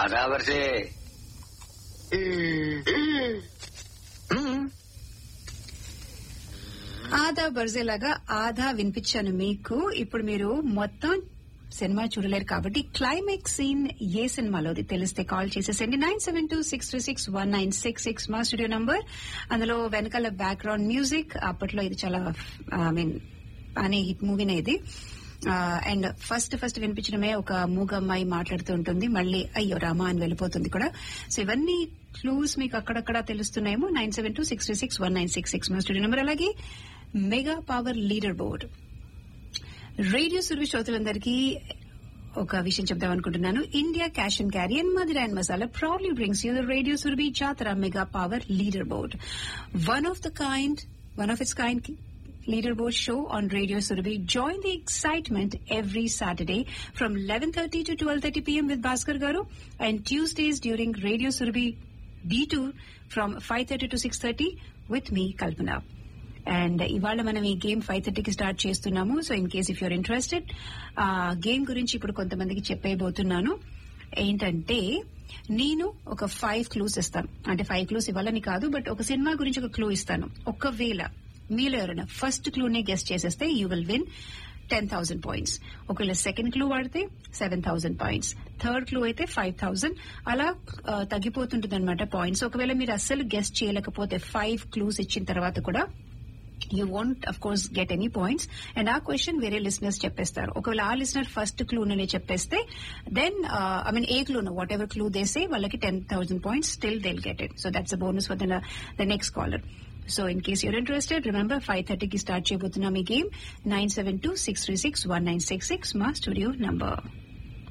ఆదా వరసే ఆదా బర్జేలాగా ఆదా వినిపించాను మీకు ఇప్పుడు మీరు మొత్తం సినిమా చూడలేరు కాబట్టి క్లైమాక్స్ సీన్ ఏ సినిమాలోది తెలిస్తే కాల్ చేసేసండి nine seven two six three six one nine six six మా స్టూడియో నంబర్ అందులో వెనకాల బ్యాక్గ్రౌండ్ మ్యూజిక్ అప్పట్లో ఇది చాలా ఐ మీన్ అనే హిట్ మూవీనే ఇది అండ్ ఫస్ట్ ఫస్ట్ వినిపించడమే ఒక మూగమ్మాయి మాట్లాడుతూ ఉంటుంది మళ్ళీ అయ్యో రామా అని వెళ్ళిపోతుంది కూడా సో ఇవన్నీ క్లూస్ మీకు అక్కడక్కడ తెలుస్తున్నాయేమో nine seven two six three six one nine six six మా స్టూడియో నెంబర్ అలాగే mega power leader board radio Surabhi శ్రోతలందరికీ ఒక విషయం చెప్దాం అనుకుంటున్నాను India cash and carry and Madira and masala proudly brings you the radio Surabhi జాతర mega power leader board one of the kind one of its kind leaderboard show on Radio Surabhi. Join the excitement every Saturday from 11.30 to 12.30 p.m. with Bhaskar Garu and Tuesdays during Radio Surabhi D2 from 5.30 to 6.30 with me, Kalpana. And ఇవాళ మనం ఈ game five థర్టీకి start చేస్తున్నాము so in case if you're interested ఆ game గురించి ఇప్పుడు కొంతమందికి చెప్పేయబోతున్నాను ఏంటంటే నేను ఒక ఫైవ్ క్లూస్ ఇస్తాను అంటే ఫైవ్ క్లూస్ ఇవ్వాలని కాదు బట్ ఒక సినిమా గురించి ఒక క్లూ ఇస్తాను ఒకవేళ మీలో ఎవరైనా ఫస్ట్ క్లూనే గెస్ట్ చేసేస్తే you will win ten thousand points ఒకవేళ సెకండ్ క్లూ వాడితే seven thousand points third clue అయితే ఫైవ్ థౌసండ్ అలా తగ్గిపోతుంటుంది అనమాట పాయింట్స్ ఒకవేళ మీరు అస్సలు గెస్ట్ చేయలేకపోతే ఫైవ్ క్లూస్ ఇచ్చిన తర్వాత కూడా you won't of course get any points and ఆ క్వశ్చన్ వేరే లిసనర్స్ చెప్పేస్తారు ఒకవేళ ఆ లిసనర్ ఫస్ట్ క్లూ నే చెప్పేస్తే then I mean a clue whatever clue దేసే వాళ్ళకి ten thousand points still they'll get it so that's a bonus for the next caller so in case you're interested remember five థర్టీకి start చేయబోతున్నాం ఈ game nine seven two six three six one nine six six మా studio number